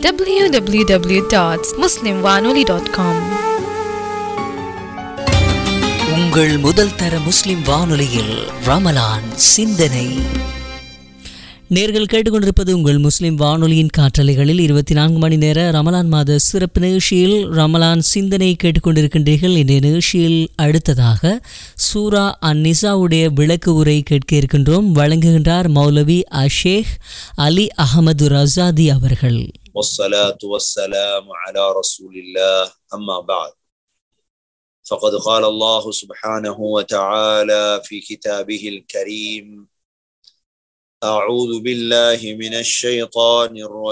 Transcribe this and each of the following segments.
www.muslimwanoli.com உங்கள் முதல் தர முஸ்லிம் வானொலியில் ரமலான் சிந்தனை நேர்கள் கேட்டுக்கொண்டிருப்பது உங்கள் முஸ்லிம் வானொலியின் காற்றலைகளில் இருபத்தி நான்கு மணி நேர ரமலான் மாத சிறப்பு நிகழ்ச்சியில் ரமலான் சிந்தனை கேட்டுக்கொண்டிருக்கின்றீர்கள் இந்த நிகழ்ச்சியில் அடுத்ததாக சூரா அன் நிசாவுடைய விளக்கு உரை கேட்க இருக்கின்றோம் வழங்குகின்றார் மௌலவி அஷேக் அலி அகமது ரசாதி அவர்கள் والصلاة والسلام على رسول الله أما بعد فقد قال الله سبحانه وتعالى في كتابه الكريم أعوذ بالله من الشيطان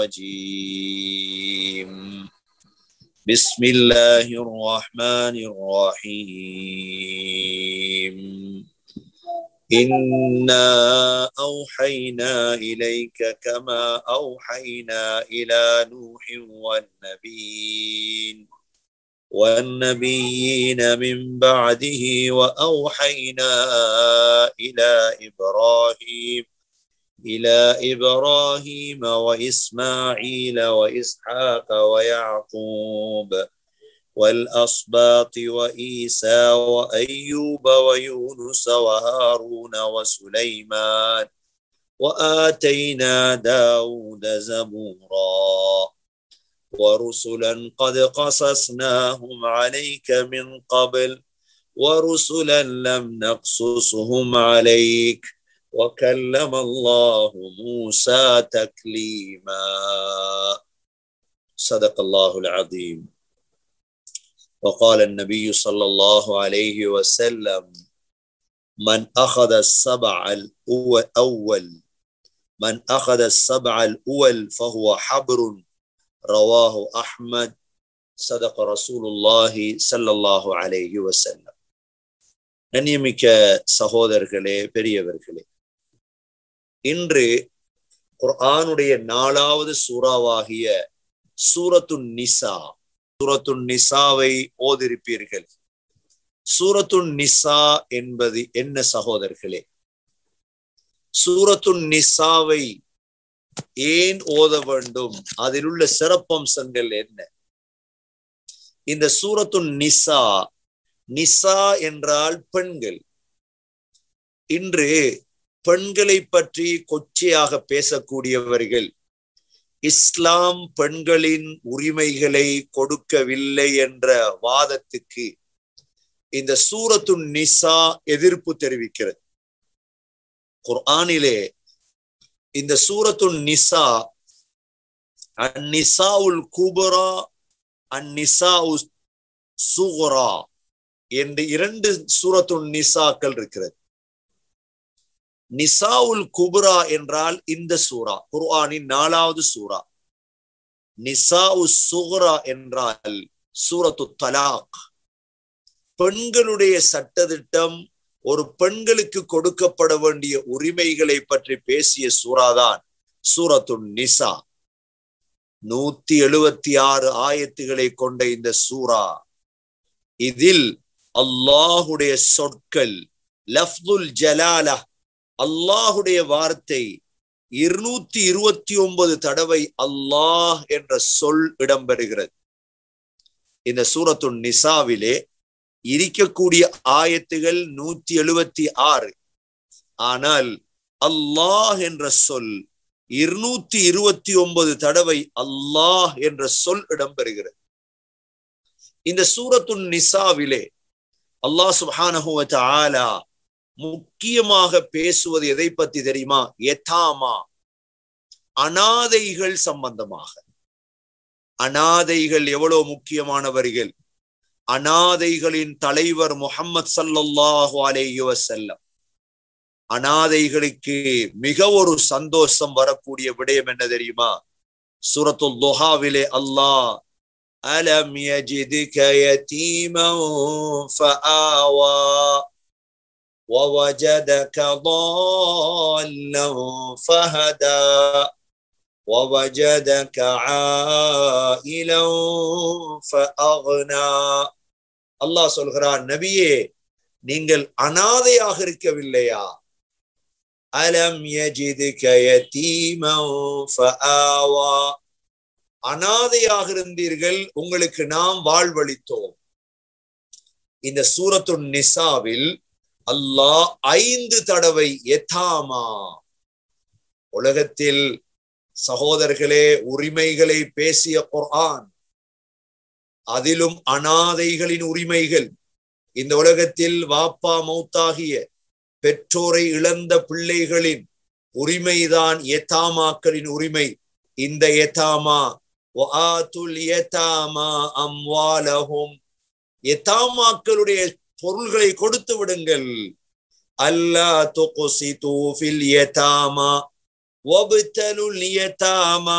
الرجيم بسم الله الرحمن الرحيم إنا أوحينا إليك كما أوحينا إلى نوح والنبيين والنبيين من بعده وأوحينا إلى إبراهيم إلى إبراهيم وإسماعيل وإسحاق ويعقوب والأصباط وإيسى وأيوب ويونس وهارون وسليمان وآتينا داود زبورا ورسلا قد قصصناهم عليك من قبل ورسلا لم نقصصهم عليك وكلم الله موسى تكليما صدق الله العظيم وقال النبي صلى الله عليه وسلم من أخذ السبع الأول من أخذ السبع الأول فهو حبر رواه أحمد صدق رسول الله صلى الله عليه وسلم கண்ணியமிக்க சகோதரர்களே பெரியவர்களே இன்று குர்ஆனுடைய நாலாவது சூறாவாகிய சூரத்து நிசா சூரத்து நிசாவை ஓதிருப்பீர்கள் சூரத்து நிசா என்பது என்ன சகோதரர்களே சூரத்து நிசாவை ஏன் ஓத வேண்டும் அதில் உள்ள சிறப்பம்சங்கள் என்ன இந்த சூரத்து நிசா நிசா என்றால் பெண்கள் இன்று பெண்களை பற்றி கொச்சையாக பேசக்கூடியவர்கள் இஸ்லாம் பெண்களின் உரிமைகளை கொடுக்கவில்லை என்ற வாதத்துக்கு இந்த சூரத்து நிசா எதிர்ப்பு தெரிவிக்கிறது குர்ஆனிலே இந்த சூரத்து நிசா அந்நிசாவுல் குபரா அந்நிசா சுகுரா என்று இரண்டு சூரத்து நிசாக்கள் இருக்கிறது நிசாவுல் குபுரா என்றால் இந்த சூரா குர்ஆனின் நாலாவது சூரா நிசாவு சுகுரா என்றால் சூரத்து தலாக் பெண்களுடைய சட்டத்திட்டம் ஒரு பெண்களுக்கு கொடுக்கப்பட வேண்டிய உரிமைகளை பற்றி பேசிய சூறாதான் சூரத்து நிசா நூத்தி எழுபத்தி ஆறு ஆயத்துகளை கொண்ட இந்த சூரா இதில் அல்லாஹுடைய சொற்கள் லஃப்துல் ஜலாலா அல்லாஹுடைய வார்த்தை இருநூத்தி இருபத்தி ஒன்பது தடவை அல்லாஹ் என்ற சொல் இடம்பெறுகிறது இந்த சூரத்து நிசாவிலே இருக்கக்கூடிய ஆயத்துகள் நூத்தி எழுபத்தி ஆறு ஆனால் அல்லாஹ் என்ற சொல் இருநூத்தி இருபத்தி ஒன்பது தடவை அல்லாஹ் என்ற சொல் இடம்பெறுகிறது இந்த சூரத்து நிசாவிலே அல்லாஹ் சுபானஹுவ ஆலா முக்கியமாக பேசுவது எதை பத்தி தெரியுமா எதாமா அனாதைகள் சம்பந்தமாக அனாதைகள் எவ்வளவு முக்கியமானவர்கள் அனாதைகளின் தலைவர் முகம்மது சல்லல்லாஹு அலேஹி வசல்லம் அனாதைகளுக்கு மிக ஒரு சந்தோஷம் வரக்கூடிய விடயம் என்ன தெரியுமா சூரத்துல் துஹாவிலே அல்லாஹ் அலம் யஜிதுக யதீமா ஃபஆவா ووجدك ضالا فهدى ووجدك عائلا فأغنى அல்லாஹ் சொல்கிறான் நபியே நீங்கள் அனாதையாக இருக்கவில்லையா அலம் யஜிதுக யதீமன் ஃபஆவா அனாதையாக இருந்தீர்கள் உங்களுக்கு நாம் வாழ்வளித்தோம் இந்த சூரத்து நிசாவில் அல்லாஹ் ஐந்து தடவை எத்தாமா உலகத்தில் சகோதரர்களே உரிமைகளை பேசிய குர்ஆன் அதிலும் அனாதைகளின் உரிமைகள் இந்த உலகத்தில் வாப்பா மௌத்தாகிய பெற்றோரை இழந்த பிள்ளைகளின் உரிமைதான் எத்தாமாக்களின் உரிமை இந்த எத்தாமா அம்வாலஹும் எத்தாமாக்களுடைய பொருள்களை கொடுத்து விடுங்கள் அல்லா துகுசிது ஃபில் யதாமா வப்தலுல் யதாமா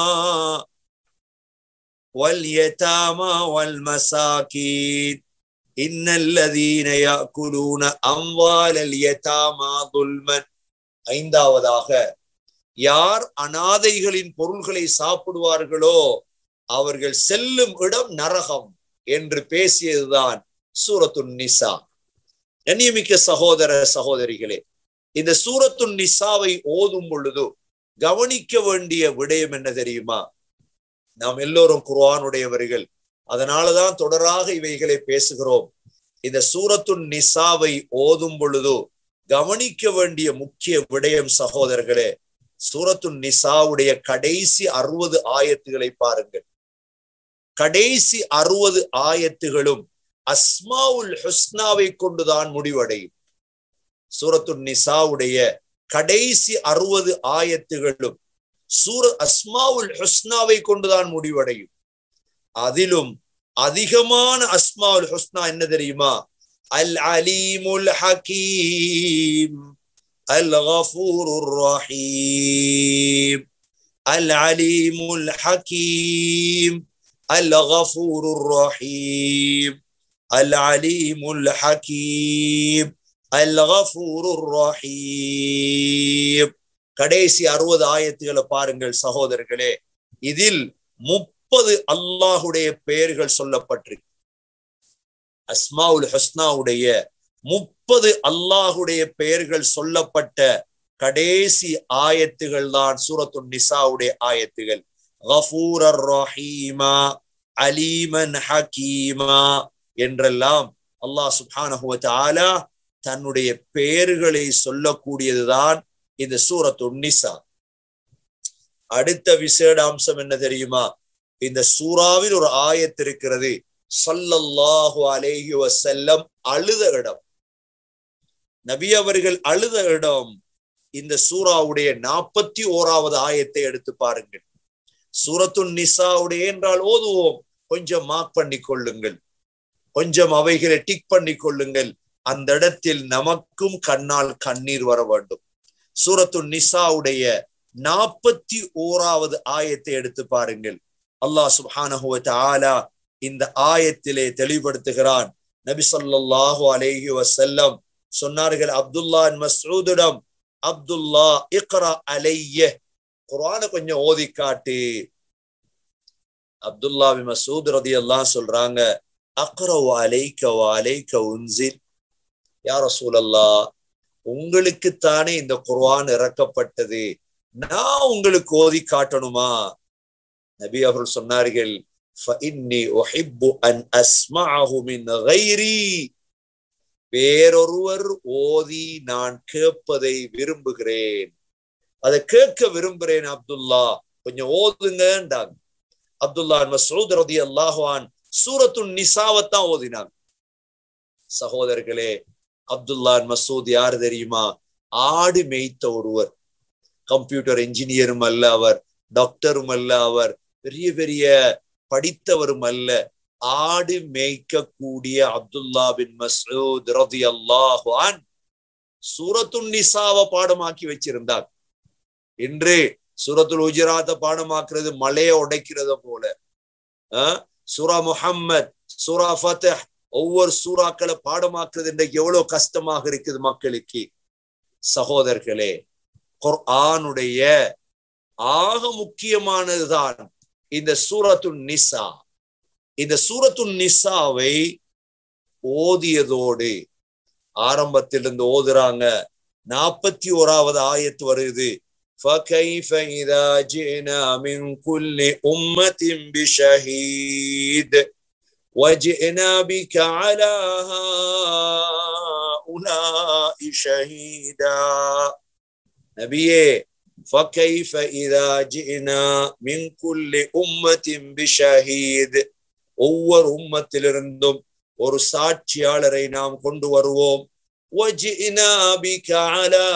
واليتامى والمساكين إن الذين يأكلون أموال اليتامى ظلما ஐந்தாவதாக யார் அனாதைகளின் பொருள்களை சாப்பிடுவார்களோ அவர்கள் செல்லும் இடம் நரகம் என்று பேசியதுதான் சூரத்துன் நிசா கண்ணியமிக்க சகோதர சகோதரிகளே இந்த சூரத்துன் நிசாவை ஓதும் பொழுது கவனிக்க வேண்டிய விடயம் என்ன தெரியுமா நாம் எல்லோரும் குர்ஆனுடையவர்கள் அதனாலதான் தொடராக இவைகளை பேசுகிறோம் இந்த சூரத்துன் நிசாவை ஓதும் பொழுது கவனிக்க வேண்டிய முக்கிய விடயம் சகோதரர்களே சூரத்துன் நிசாவுடைய கடைசி அறுபது ஆயத்துகளை பாருங்கள் கடைசி அறுபது ஆயத்துகளும் அஸ்மாவுல் ஹுஸ்னாவை கொண்டுதான் முடிவடையும் சூரத்துன் நிசாவுடைய கடைசி அறுபது ஆயத்துகளும் சூர அஸ்மாவுல் ஹுஸ்னாவை கொண்டுதான் முடிவடையும் அதிலும் அதிகமான அஸ்மாவுல் ஹுஸ்னா என்ன தெரியுமா அல் அலீமுல் ஹக்கீம் அல் கஃபூருர் ரஹீம் அல் அலீமுல் ஹக்கீம் அல் கஃபூருர் ரஹீம் அல் அலீமுல் ஹக்கீம் அல் கஃபூருர் ரஹீம் கடைசி அறுபது ஆயத்துகளை பாருங்கள் சகோதரர்களே இதில் முப்பது அல்லாஹுடைய பெயர்கள் சொல்லப்பட்டு அஸ்மாவுல் ஹஸ்னாவுடைய முப்பது அல்லாஹுடைய பெயர்கள் சொல்லப்பட்ட கடைசி ஆயத்துகள் தான் சூரத்து நிசாவுடைய ஆயத்துகள் கஃபூரர் ரஹீமா அலீமன் ஹக்கீமா என்றெல்லாம் அல்லாஹ் சுப்ஹானஹு வ தஆலா தன்னுடைய பெயர்களை சொல்லக்கூடியதுதான் இந்த சூரத்து நிசா அடுத்த விசேட அம்சம் என்ன தெரியுமா இந்த சூறாவில் ஒரு ஆயத்து இருக்கிறது சல்லல்லாஹு அலேஹி வசல்லம் அழுத இடம் நபி அவர்கள் அழுத இடம் இந்த சூறாவுடைய நாற்பத்தி ஓராவது ஆயத்தை எடுத்து பாருங்கள் சூரத்து நிசாவுடைய என்றால் ஓதுவோம் கொஞ்சம் மார்க் பண்ணி கொள்ளுங்கள் கொஞ்சம் அவைகளை டிக் பண்ணி கொள்ளுங்கள் அந்த இடத்தில் நமக்கும் கண்ணால் கண்ணீர் வர வேண்டும் சூரத்து நிசாவுடைய நாற்பத்தி ஓராவது ஆயத்தை எடுத்து பாருங்கள் அல்லாஹ் சுப்ஹானஹு ஆலா இந்த ஆயத்திலே தெளிவுபடுத்துகிறான் நபி சொல்லாஹு அலேஹி வசல்லம் சொன்னார்கள் அப்துல்லா மசூதிடம் அப்துல்லா இக்ரா அலைய குரான கொஞ்சம் ஓதி காட்டு அப்துல்லா மசூத் ரதி எல்லாம் சொல்றாங்க அக்ரவ் அலைக்க அலைக்க உன்சில் யார சூழல்லா உங்களுக்குத்தானே இந்த குர்ஆன் இறக்கப்பட்டது நான் உங்களுக்கு ஓதி காட்டணுமா நபி அவர்கள் சொன்னார்கள் வேறொருவர் ஓதி நான் கேட்பதை விரும்புகிறேன் அதை கேட்க விரும்புகிறேன் அப்துல்லா கொஞ்சம் ஓதுங்கன்றாங்க அப்துல்லா மசூத் ரதி அல்லாஹான் சூரத்து நிசாவத்தான் ஓதினாங்க சகோதரர்களே அப்துல்லான் மசூத் யார் தெரியுமா ஆடு மேய்த்த ஒருவர் கம்ப்யூட்டர் என்ஜினியரும் அல்ல அவர் டாக்டரும் அல்ல அவர் பெரிய பெரிய படித்தவரும் அல்ல ஆடு மேய்க்கக்கூடிய அப்துல்லா பின் மசூத் ரதி அல்லாஹான் சூரத்துன் நிசாவை பாடமாக்கி வச்சிருந்தார் இன்று சூரத்துல் உஜராத்த பாடமாக்குறது மலையை உடைக்கிறத போல சூரா முஹம்மத் சூரா ஃபத்தஹ் ஒவ்வொரு சூறாக்களை பாடமாக்குறது இன்றைக்கு எவ்வளவு கஷ்டமாக இருக்குது மக்களுக்கு சகோதரர்களே குர்ஆனுடைய ஆக முக்கியமானதுதான் இந்த சூரத்து நிசா இந்த சூரத்து நிசாவை ஓதியதோடு ஆரம்பத்திலிருந்து ஓதுறாங்க நாற்பத்தி ஓராவது ஆயத்து வருது فكيف إذا جئنا من كل أمة بشهيد وجئنا بك على هؤلاء شهيدا نبيه فكيف إذا جئنا من كل أمة بشهيد ஒவ்வொரு உம்மத்திலிருந்தும் ஒரு சாட்சியாளரை நாம் கொண்டு வருவோம் وجئنا بك على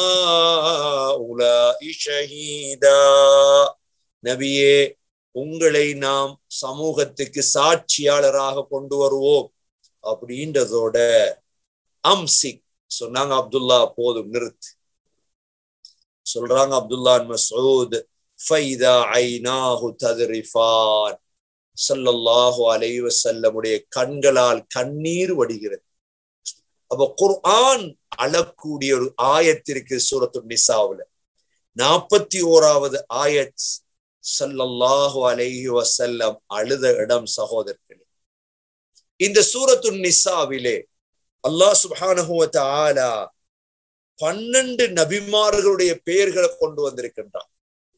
هؤلاء شهيدا நபியே உங்களை நாம் சமூகத்துக்கு சாட்சியாளராக கொண்டு வருவோம் அப்படின்றதோட அம்சிக் சொன்னாங்க அப்துல்லா போதும் நிறுத்து சொல்றாங்க அப்துல்லா மசூத் ஃபைதா ஐநாஹு தத்ரிஃபான் ஸல்லல்லாஹு அலைஹி வஸல்லமுடைய கண்களால் கண்ணீர் வடிகிறது அப்ப குர்ஆன் அழக்கூடிய ஒரு ஆயத்திற்கு சூரத்து நிசாவுல நாற்பத்தி ஓராவது ஆயத் சல்லல்லாஹு அலைஹி வசல்லம் அழுத இடம் சகோதரர்களே இந்த சூரத்து நிசாவிலே அல்லாஹ் சுப்ஹானஹு வ தஆலா பன்னெண்டு நபிமார்களுடைய பெயர்களை கொண்டு வந்திருக்கின்றான்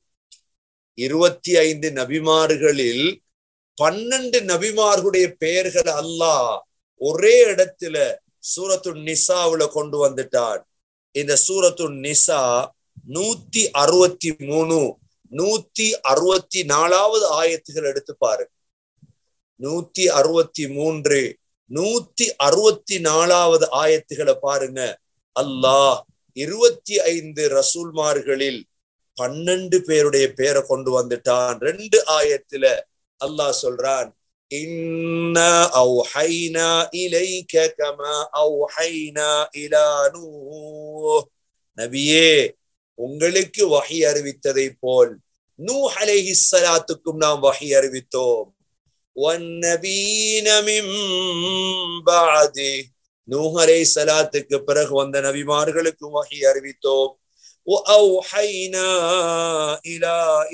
இருபத்தி ஐந்து நபிமார்களில் பன்னெண்டு நபிமார்களுடைய பெயர்களை அல்லாஹ் ஒரே இடத்துல சூரத்து நிசாவுல கொண்டு வந்துட்டான் இந்த சூரத்து நிசா நூத்தி அறுபத்தி மூணு நூத்தி அறுபத்தி நாலாவது ஆயத்துகள் எடுத்து பாருங்க நூத்தி அறுபத்தி மூன்று நூத்தி அறுபத்தி நாலாவது ஆயத்துகளை பாருங்க அல்லாஹ் இருபத்தி ஐந்து ரசூல்மார்களில் பன்னெண்டு பேருடைய பேரை கொண்டு வந்துட்டான் ரெண்டு ஆயத்துல அல்லாஹ் சொல்றான் إنا أوحينا إليك كما أوحينا إلى نوح நபியே உங்களுக்கு வஹி அறிவித்ததை போல் நூ அலைஹி ஸலாத்துக்கும் நாம் வஹி அறிவித்தோம் வன்னபீன மின் பஅதி நூஹ் அலைஹி ஸலாத்துக்கு பிறகு வந்த நபிமார்களுக்கும் வஹி அறிவித்தோம் وأوحينا إلى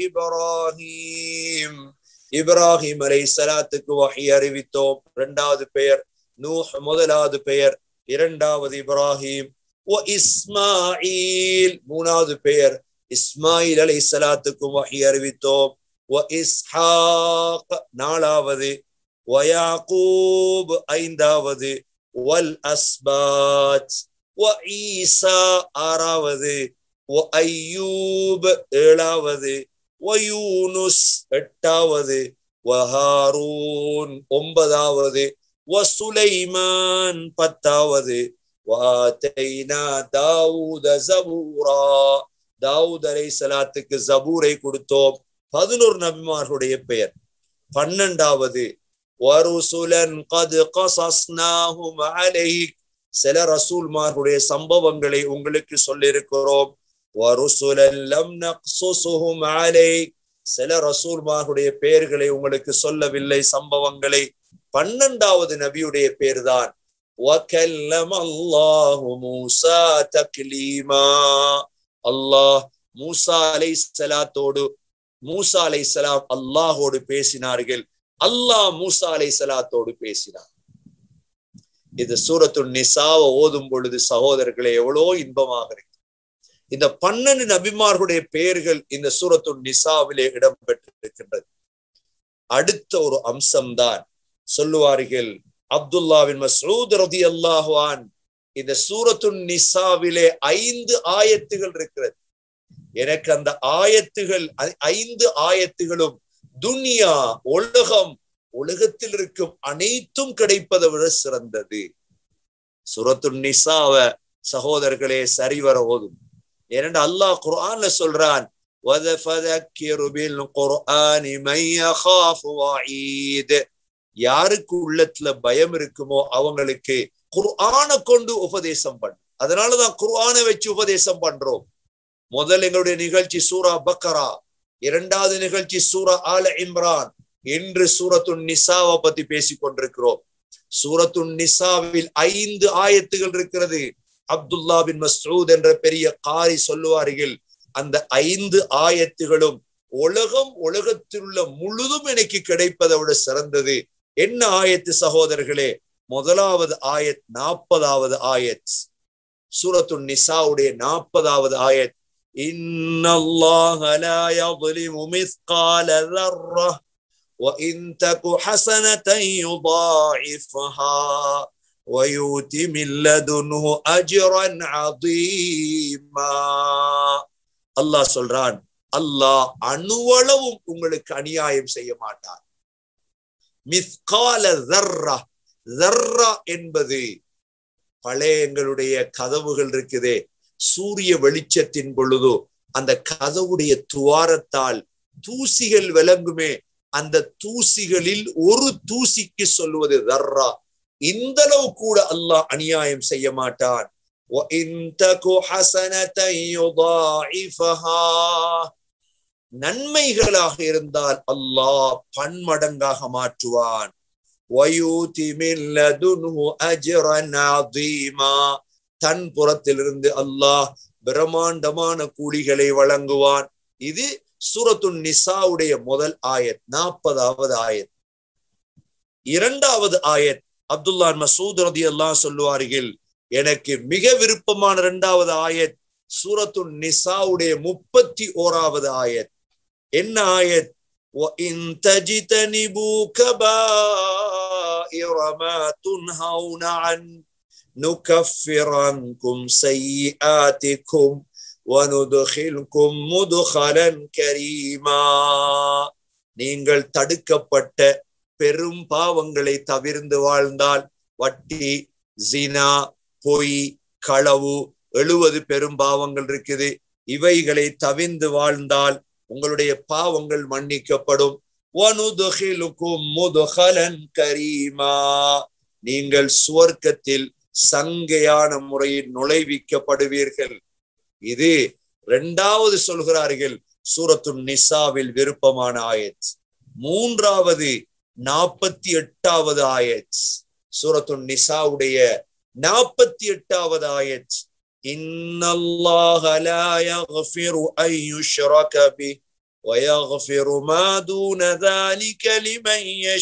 إبراهيم இப்ராஹிம் அலை சலாத்துக்கு வகை அறிவித்தோம் இரண்டாவது பெயர் நூஹ் முதலாவது பெயர் இரண்டாவது இப்ராஹிம் ஓ இஸ்மாயில் மூணாவது பெயர் இஸ்மாயில் அலை சலாத்துக்கு வகை அறிவித்தோம் ஓ இஸ்ஹாக் நாலாவது வயாக்கூப் ஐந்தாவது வல் அஸ்பாத் ஓ ஈசா ஆறாவது ஓ ஐயூப் ஏழாவது வயூனுஸ் எட்டாவது வஹாரூன் ஒன்பதாவது வசுலைமான் பத்தாவது வாத்தைனா தாவூத ஜபூரா தாவூத் அலை சலாத்துக்கு ஜபூரை கொடுத்தோம் பதினோரு நபிமார்களுடைய பெயர் பன்னெண்டாவது வருசுலன் கது கசஸ்னாஹும் அலைக் சில ரசூல்மார்களுடைய சம்பவங்களை உங்களுக்கு சொல்லியிருக்கிறோம் சில ரசூல்மார்களுடைய பெயர்களை உங்களுக்கு சொல்லவில்லை சம்பவங்களை பன்னெண்டாவது நபியுடைய பேர் தான் அல்லாஹ் மூசா அலை சலாத்தோடு மூசா அலை சலாம் அல்லாஹோடு பேசினார்கள் அல்லாஹ் மூசா அலை சலாத்தோடு பேசினார் இது சூரத்து நிசாவை ஓதும் பொழுது சகோதரர்களே எவ்வளோ இன்பமாக இருக்கு இந்த பன்னெண்டு நபிமார்களுடைய பெயர்கள் இந்த சூரத்து நிசாவிலே இடம்பெற்றிருக்கின்றது அடுத்த ஒரு அம்சம்தான் சொல்லுவார்கள் அப்துல்லாவின் மசூத் ரதி அல்லாஹான் இந்த சூரத்து நிசாவிலே ஐந்து ஆயத்துகள் இருக்கிறது எனக்கு அந்த ஆயத்துகள் ஐந்து ஆயத்துகளும் துனியா உலகம் உலகத்தில் இருக்கும் அனைத்தும் கிடைப்பதை விட சிறந்தது சுரத்து நிசாவ சகோதரர்களே சரிவர ஓதும் ஏனென்று அல்லாஹ் குர்ஆன்ல சொல்றான் யாருக்கு உள்ளத்துல பயம் இருக்குமோ அவங்களுக்கு குர்ஆன கொண்டு உபதேசம் பண்ணு அதனாலதான் குர்ஆனை வச்சு உபதேசம் பண்றோம் முதல் எங்களுடைய நிகழ்ச்சி சூரா பக்கரா இரண்டாவது நிகழ்ச்சி சூரா ஆல இம்ரான் என்று சூரத்து நிசாவை பத்தி பேசிக் கொண்டிருக்கிறோம் சூரத்து நிசாவில் ஐந்து ஆயத்துகள் இருக்கிறது அப்துல்லா பின் மசூத் என்ற பெரிய காரி சொல்லுவார்கள் அந்த ஐந்து ஆயத்துகளும் உலகம் உலகத்தில் உள்ள முழுதும் எனக்கு கிடைப்பதை விட சிறந்தது என்ன ஆயத்து சகோதரர்களே முதலாவது ஆயத் நாற்பதாவது ஆயத் சூரத்து நிசாவுடைய நாற்பதாவது ஆயத் إن الله لا يظلم مثقال ذرة وإن تك حسنة يضاعفها ويؤتي من لدنه أجرا عظيما அல்லாஹ் சொல்றான் அல்லாஹ் அணுவளவும் உங்களுக்கு அநியாயம் செய்ய மாட்டார் மிஸ்கால தர்ரா தர்ரா என்பது பழைய எங்களுடைய கதவுகள் இருக்குதே சூரிய வெளிச்சத்தின் பொழுதோ அந்த கதவுடைய துவாரத்தால் தூசிகள் விளங்குமே அந்த தூசிகளில் ஒரு தூசிக்கு சொல்லுவது தர்ரா இந்த அளவு கூட அல்லாஹ் அநியாயம் செய்ய மாட்டான் وَإِن تَكُ حَسَنَةً يُضَاعِفَهَا நன்மைகளாக இருந்தால் அல்லாஹ் பன்மடங்காக மாற்றுவான் وَيُؤْتِ مِن لَّدُنْهُ أَجْرًا عَظِيمًا தன் புறத்திலிருந்து அல்லாஹ் பிரம்மாண்டமான கூலிகளை வழங்குவான் இது சூரத்துன் நிசாவுடைய முதல் ஆயத் நாற்பதாவது ஆயத் இரண்டாவது ஆயத் அப்துல்லா மசூத் ரதி அல்லாஹ் சொல்லுவார்கள் எனக்கு மிக விருப்பமான இரண்டாவது ஆயத் சூரத்துன் நிசாவுடைய முப்பத்தி ஓராவது ஆயத் என்ன ஆயத் وَإِن تَجْتَنِبُوا كَبَائِرَ مَا تُنْهَوْنَ عَنْهُ نُكَفِّرْ عَنْكُمْ سَيِّئَاتِكُمْ وَنُدْخِلْكُمْ مُدْخَلًا كَرِيمًا நீங்கள் தடுக்கப்பட்ட பெரும் பாவங்களை தவிர்ந்து வாழ்ந்தால் வட்டி ஜினா பொய் களவு எழுவது பெரும் பாவங்கள் இருக்குது இவைகளை தவிர்ந்து வாழ்ந்தால் உங்களுடைய பாவங்கள் மன்னிக்கப்படும் கரீமா நீங்கள் சுவர்க்கத்தில் சங்கையான முறையில் நுழைவிக்கப்படுவீர்கள் இது இரண்டாவது சொல்கிறார்கள் சூரத்து நிசாவில் விருப்பமான ஆயத் மூன்றாவது நாற்பத்தி எட்டாவது ஆயத் சூரத்து நிசாவுடைய நாற்பத்தி எட்டாவது ஆயத் إن الله لا يغفر أن يشرك به ويغفر ما دون ذلك لمن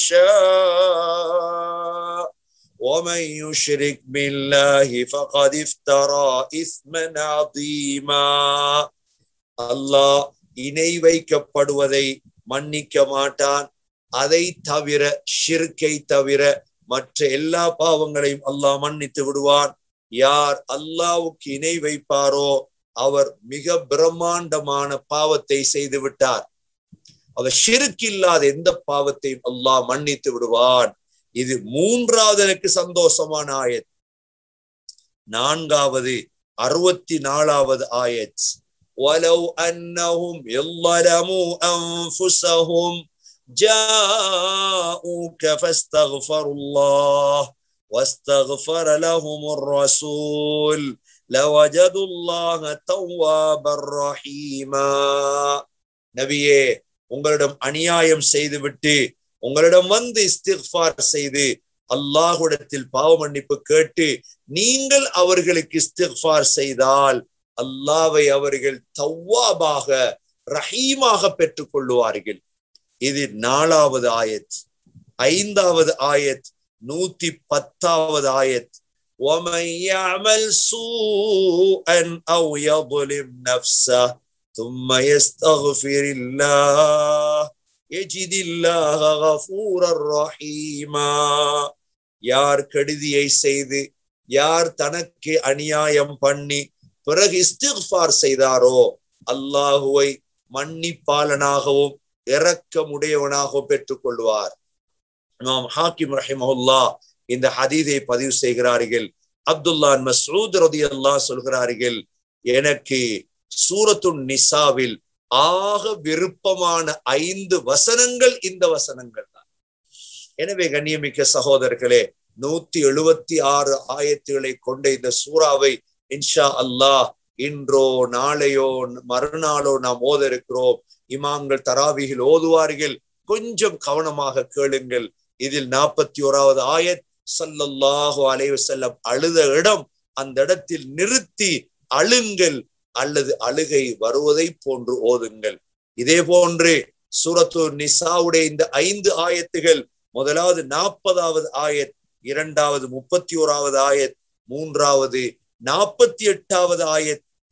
يشاء ومن يشرك بالله فقد افترى إثما عظيما الله இணை வைக்கப்படுவதை மன்னிக்க மாட்டான் அதை தவிர ஷிர்கை தவிர மற்ற எல்லா பாவங்களையும் அல்லாஹ் மன்னித்து விடுவான் யார் அல்லாவுக்கு இணை வைப்பாரோ அவர் மிக பிரம்மாண்டமான பாவத்தை செய்து விட்டார் அவர் ஷிருக்கில்லாத எந்த பாவத்தையும் அல்லாஹ் மன்னித்து விடுவான் இது மூன்றாவது எனக்கு சந்தோஷமான ஆயத் நான்காவது அறுபத்தி நாலாவது ஆயத் ولو أنهم يظلموا أنفسهم جاءوك فاستغفروا الله واستغفر لهم الرسول لوجدوا الله توابا رحيما நபியே உங்களிடம் அநியாயம் செய்துவிட்டு உங்களிடம் வந்து இஸ்திஃபார் செய்து அல்லாஹுடத்தில் பாவ மன்னிப்பு கேட்டு நீங்கள் அவர்களுக்கு இஸ்திஃபார் செய்தால் அல்லாவை அவர்கள் தவ்வாபாக ரஹீமாக பெற்றுக் கொள்ளுவார்கள் இது நாலாவது ஆயத் ஐந்தாவது ஆயத் நூத்தி பத்தாவது ஆயத் ومن يعمل سوءا او يظلم نفسه ثم يستغفر الله يجد الله غفورا رحيما யார் கெடுதியை செய்து யார் தனக்கு அநியாயம் பண்ணி பிறகு இஸ்திஃபார் செய்தாரோ அல்லாஹுவை மன்னிப்பாளனாகவும் இரக்கமுடையவனாகவும் பெற்றுக் கொள்வார் இமாம் ஹாக்கிம் ரஹிமஹுல்லா இந்த ஹதீதை பதிவு செய்கிறார்கள் அப்துல்லான் மசூத் ரதி அல்லா சொல்கிறார்கள் எனக்கு சூரத்து நிசாவில் ஆக விருப்பமான ஐந்து வசனங்கள் இந்த வசனங்கள் தான் எனவே கண்ணியமிக்க சகோதரர்களே நூத்தி எழுபத்தி ஆறு ஆயத்துகளை கொண்ட இந்த சூறாவை இன்ஷா அல்லாஹ் இன்றோ நாளையோ மறுநாளோ நாம் ஓத இருக்கிறோம் இமாம்கள் தராவிகள் ஓதுவார்கள் கொஞ்சம் கவனமாக கேளுங்கள் இதில் நாற்பத்தி ஓராவது ஆயத் சல்லல்லாஹு அலைவு செல்லம் அழுத இடம் அந்த இடத்தில் நிறுத்தி அழுங்கள் அல்லது அழுகை வருவதை போன்று ஓதுங்கள் இதே போன்று சூரத்து நிசாவுடைய இந்த ஐந்து ஆயத்துகள் முதலாவது நாற்பதாவது ஆயத் இரண்டாவது முப்பத்தி ஓராவது ஆயத் மூன்றாவது நாற்பத்தி எட்டாவது ஆயத்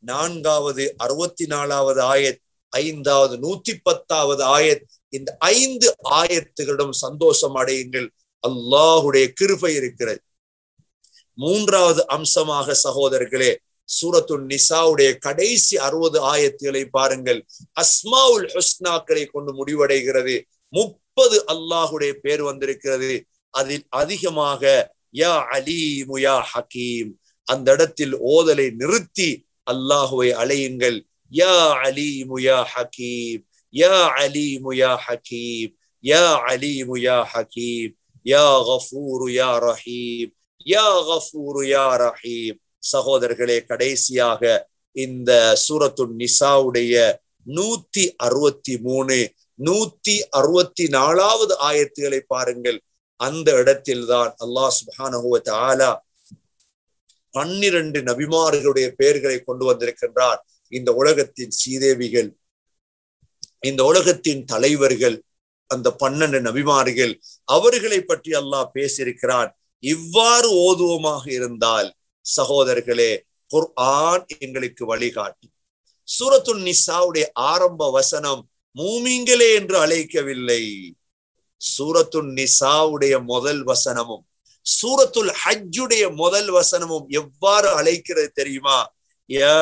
நான்காவது அறுபத்தி நாலாவது ஆயத் ஐந்தாவது நூத்தி பத்தாவது ஆயத் இந்த ஐந்து ஆயத்துகளிடம் சந்தோஷம் அடையுங்கள் அல்லாஹுடைய கிருபை இருக்கிறது மூன்றாவது அம்சமாக சகோதரர்களே சூரத்துன் நிசாவுடைய கடைசி அறுபது ஆயத்துகளை பாருங்கள் அஸ்மாவுல் ஹுஸ்னாக்களை கொண்டு முடிவடைகிறது முப்பது அல்லாஹுடைய பேர் வந்திருக்கிறது அதில் அதிகமாக யா அலீமு யா ஹக்கீம் அந்த இடத்தில் ஓதலை நிறுத்தி அல்லாஹுவை அலையுங்கள் யா அலீமு யா ஹக்கீம் யா அலீமு யா ஹக்கீம் யா அலீமு யா ஹக்கீம் யா கஃபூரு யா ரஹீம் யா கஃபூரு யா ரஹீம் சகோதரர்களே கடைசியாக இந்த சூரத்து நிசாவுடைய நூத்தி அறுபத்தி மூணு நூத்தி அறுபத்தி நாலாவது ஆயத்துகளை பாருங்கள் அந்த இடத்தில் தான் அல்லாஹ் சுபானுவ ஆலா பன்னிரண்டு நபிமார்களுடைய பெயர்களை கொண்டு வந்திருக்கின்றார் இந்த உலகத்தின் சீதேவிகள் இந்த உலகத்தின் தலைவர்கள் அந்த பன்னெண்டு நபிமார்கள் அவர்களை பற்றி அல்லாஹ் பேசியிருக்கிறான் இவ்வாறு ஓதுவமாக இருந்தால் சகோதரர்களே குர்ஆன் எங்களுக்கு வழிகாட்டி சூரத்துல் நிசாவுடைய ஆரம்ப வசனம் மூமிங்களே என்று அழைக்கவில்லை சூரத்துல் நிசாவுடைய முதல் வசனமும் சூரத்துல் ஹஜ்ஜுடைய முதல் வசனமும் எவ்வாறு அழைக்கிறது தெரியுமா யா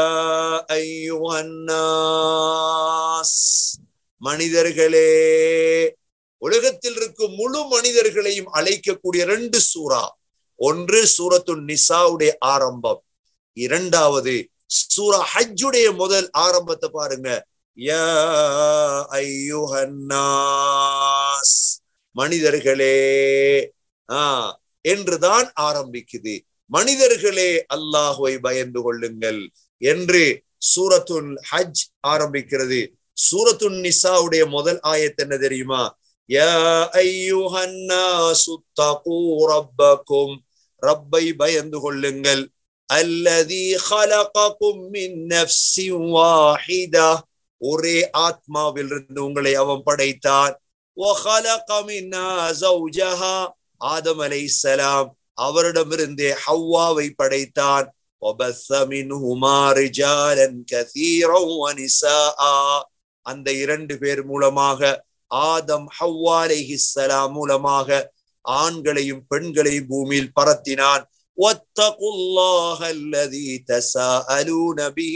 மனிதர்களே உலகத்தில் இருக்கும் முழு மனிதர்களையும் அழைக்கக்கூடிய ரெண்டு சூறா ஒன்று சூரத்துல் நிசாவுடைய ஆரம்பம் இரண்டாவது சூரா ஹஜ்ஜுடைய முதல் ஆரம்பத்தை பாருங்க யா ஐயுஹன்னாஸ் மனிதர்களே ஆஹ் என்றுதான் ஆரம்பிக்குது மனிதர்களே அல்லாஹுவை பயந்து கொள்ளுங்கள் என்று சூரத்துல் ஹஜ் ஆரம்பிக்கிறது சூரத்துன் நிசாவுடைய முதல் ஆயத் என்ன தெரியுமா யா ஐயுஹன்னாசு தகூ ரப்பக்கும் ரப்பை பயந்து கொள்ளுங்கள் அல்லதி خلقكم من نفس واحده ஒரே ஆத்மாவில் இருந்து உங்களை அவன் படைத்தான் وخلق منها زوجها ஆதம் அலைஹிஸ்ஸலாம் அவரிடமிருந்தே ஹவ்வாவை படைத்தான் وبث منهما رجالا كثيرا ونساء அந்த இரண்டு பேர் மூலமாக ஆதம் ஹவ்வா அலைஹிஸ்ஸலாம் மூலமாக ஆண்களையும் பெண்களையும் பூமியில் பரத்தினான் واتقوا الله الذي تساءلون به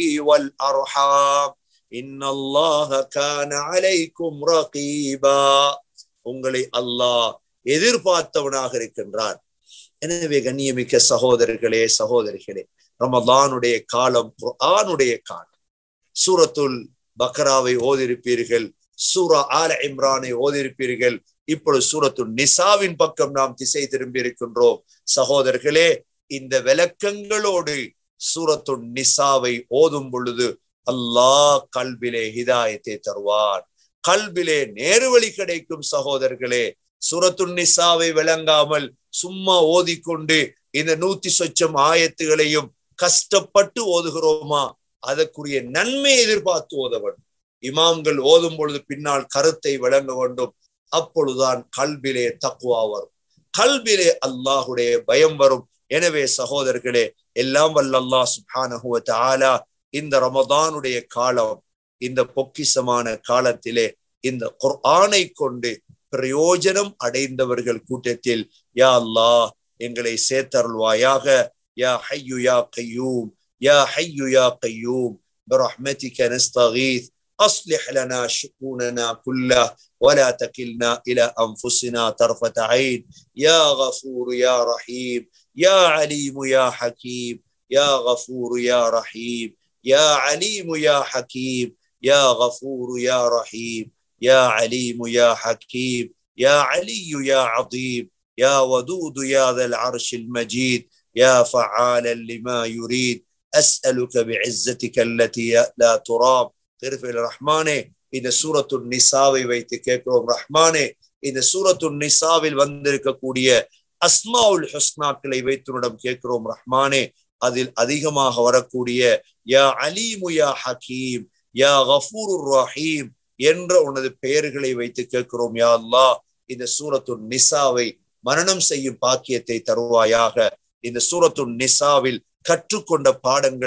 والأرحام إن الله كان عليكم رقيبا உங்களை அல்லாஹ் எதிர்பார்த்தவனாக இருக்கின்றான் எனவே கண்ணியமிக்க சகோதரர்களே சகோதரிகளே ரமதானுடைய காலம் குர்ஆனுடைய காலம் சூரத்துல் பக்ராவை ஓதிருப்பீர்கள் சூரா ஆல இம்ரானை ஓதிருப்பீர்கள் இப்பொழுது சூரத்து நிசாவின் பக்கம் நாம் திசை திரும்பி இருக்கின்றோம் சகோதரர்களே இந்த விளக்கங்களோடு சூரத்து நிசாவை ஓதும் பொழுது அல்லாஹ் கல்விலே ஹிதாயத்தை தருவான் கல்விலே நேருவழி கிடைக்கும் சகோதரர்களே சூரத்து நிசாவை விளங்காமல் சும்மா ஓதிக்கொண்டு இந்த நூத்தி சொச்சம் ஆயத்துகளையும் கஷ்டப்பட்டு ஓதுகிறோமா அதற்குரிய நன்மை எதிர்பார்த்து ஓத வேண்டும் இமாம்கள் ஓதும் பொழுது பின்னால் கருத்தை விளங்க வேண்டும் அப்பொழுதுதான் கல்விலே தக்குவா வரும் கல்விலே அல்லாஹுடைய பயம் வரும் எனவே சகோதரர்களே எல்லாம் வல்ல அல்லாஹ் சுப்ஹானஹு ஆலா இந்த ரமதானுடைய காலம் இந்த பொக்கிசமான காலத்திலே இந்த குர்ஆனை கொண்டு பிரயோஜனம் அடைந்தவர்கள் கூட்டத்தில் யா அல்லாஹ் எங்களை சேர்த்தருள்வாயாக யா ஹையு யா கையூம் யா ஹையு யா கையூம் برحمتك نستغيث أصلح لنا شؤوننا كله ولا تكلنا إلى أنفسنا طرفة عين يا غفور يا رحيم يا عليم يا حكيم يا غفور يا رحيم يا عليم يا حكيم يا غفور يا رحيم يا عليم يا حكيم يا علي يا عظيم يا ودود يا ذا العرش المجيد يا فعالا لما يريد أسألك بعزتك التي لا ترام திருஃபில் ரஹ்மானே இந்த சூரத்து நிசாவை வைத்து கேட்கிறோம் ரஹ்மானே இந்த சூரத்து நிசாவில் வந்திருக்கக்கூடிய அஸ்மாவுல் ஹஸ்னாக்களை வைத்துனிடம் கேட்கிறோம் ரஹ்மானே அதில் அதிகமாக வரக்கூடிய யா அலீமு யா ஹக்கீம் யா கஃபூர் ரஹீம் என்ற உனது பெயர்களை வைத்து கேட்கிறோம் யா அல்லாஹ் இந்த சூரத்து நிசாவை மரணம் செய்யும் பாக்கியத்தை தருவாயாக இந்த சூரத்து நிசாவில் கற்றுக்கொண்ட பாடங்களை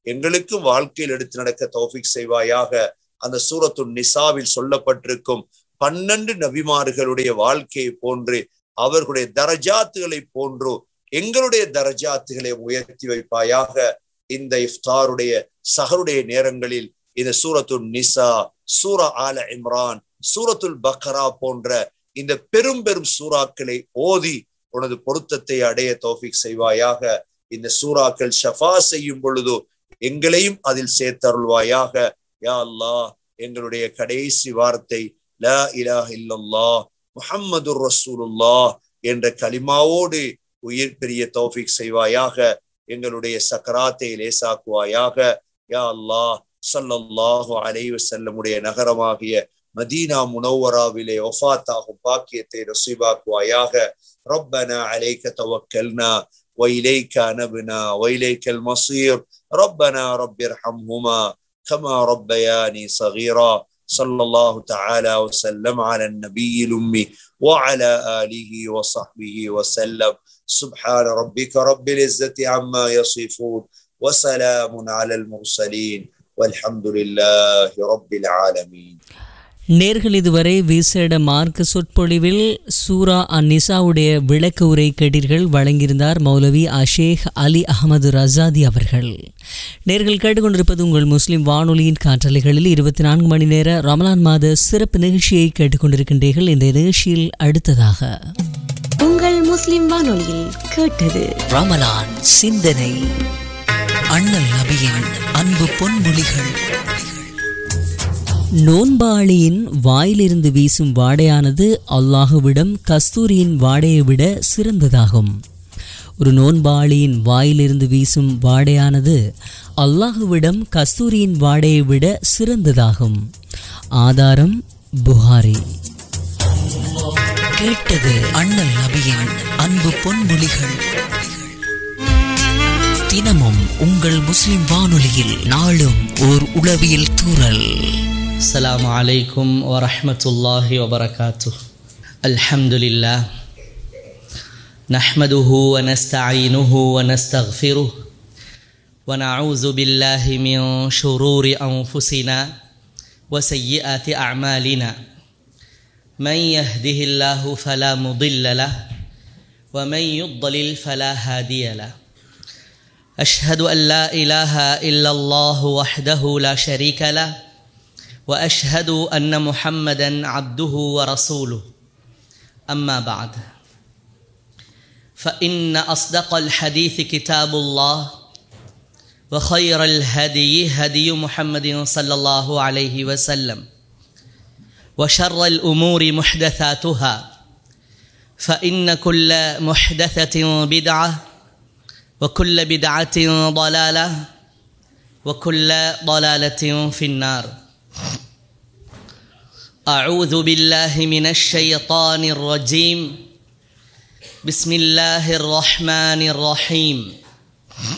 எங்களுக்கும் வாழ்க்கையில் எடுத்து நடக்க தௌஃபிக் செய்வாயாக அந்த சூரத்து நிசாவில் சொல்லப்பட்டிருக்கும் பன்னெண்டு நபிமார்களுடைய வாழ்க்கையை போன்று அவர்களுடைய தரஜாத்துகளை போன்று எங்களுடைய தரஜாத்துகளை உயர்த்தி வைப்பாயாக இந்த இஃப்தாருடைய சஹருடைய நேரங்களில் இந்த சூரத்து நிசா சூரா ஆல இம்ரான் சூரத்துல் பக்ரா போன்ற இந்த பெரும் பெரும் சூறாக்களை ஓதி உனது பொருத்தத்தை அடைய தௌஃபிக் செய்வாயாக இந்த சூறாக்கள் ஷஃபா செய்யும் பொழுது எங்களையும் அதில் சேர்த்தருள்வாயாக யா அல்லாஹ் எங்களுடைய கடைசி வார்த்தை லா இலாஹ இல்லல்லாஹ் முஹம்மது ரசூலுல்லாஹ் என்ற கலிமாவோடு உயிர் பெரிய தௌஃபிக் செய்வாயாக எங்களுடைய சக்கராத்தை லேசாக்குவாயாக யா அல்லாஹ் சல்லல்லாஹு அலைஹி வஸல்லமுடைய நகரமாகிய மதீனா முனவராவிலே ஒஃபாத்தாகும் பாக்கியத்தை நசீபாக்குவாயாக ربنا عليك توكلنا وإليك أنبنا وإليك المصير ربنا رب ارحمهما كما ربياني صغيرا صلى الله تعالى وسلم على النبي الأمي وعلى آله وصحبه وسلم سبحان ربك رب العزة عما يصفون وسلام على المرسلين والحمد لله رب العالمين நேர்கள் இதுவரை விசேட மார்க்க சொற்பொழிவில் சூரா அந்நிசாவுடைய விளக்க உரை கேட்டீர்கள் வழங்கியிருந்தார் மௌலவி அஷேக் அலி அகமது ரசாதி அவர்கள் நேர்கள் கேட்டுக்கொண்டிருப்பது உங்கள் முஸ்லிம் வானொலியின் காற்றலைகளில் இருபத்தி நான்கு மணி நேர ரமலான் மாத சிறப்பு நிகழ்ச்சியை கேட்டுக்கொண்டிருக்கின்றீர்கள் இந்த நிகழ்ச்சியில் அடுத்ததாக உங்கள் முஸ்லிம் வானொலியில் கேட்டது ரமலான் சிந்தனை அண்ணல் நபியின் அன்பு பொன்மொழிகள் நோன்பாளியின் வாயிலிருந்து வீசும் வாடையானது அல்லாஹுவிடம் கஸ்தூரியின் வாடையை விட சிறந்ததாகும் ஒரு நோன்பாளியின் வாயிலிருந்து வீசும் வாடையானது அல்லாஹுவிடம் கஸ்தூரியின் வாடையை விட சிறந்ததாகும் ஆதாரம் புகாரி கேட்டது அண்ணல் நபியின் அன்பு பொன்மொழிகள் தினமும் உங்கள் முஸ்லிம் வானொலியில் நாளும் ஓர் உளவியல் தூரல் السلام عليكم ورحمة الله وبركاته الحمد لله نحمده ونستعينه ونستغفره ونعوذ بالله من شرور أنفسنا وسيئات أعمالنا من يهده الله فلا مضل له ومن يضلل فلا هادي له أشهد أن لا إله إلا الله وحده لا شريك له واشهد ان محمدا عبده ورسوله اما بعد فان اصدق الحديث كتاب الله وخير الهدي هدي محمد صلى الله عليه وسلم وشر الامور محدثاتها فان كل محدثه بدعه وكل بدعه ضلاله وكل ضلاله في النار أعوذ بالله من الشيطان الرجيم بسم الله الرحمن الرحيم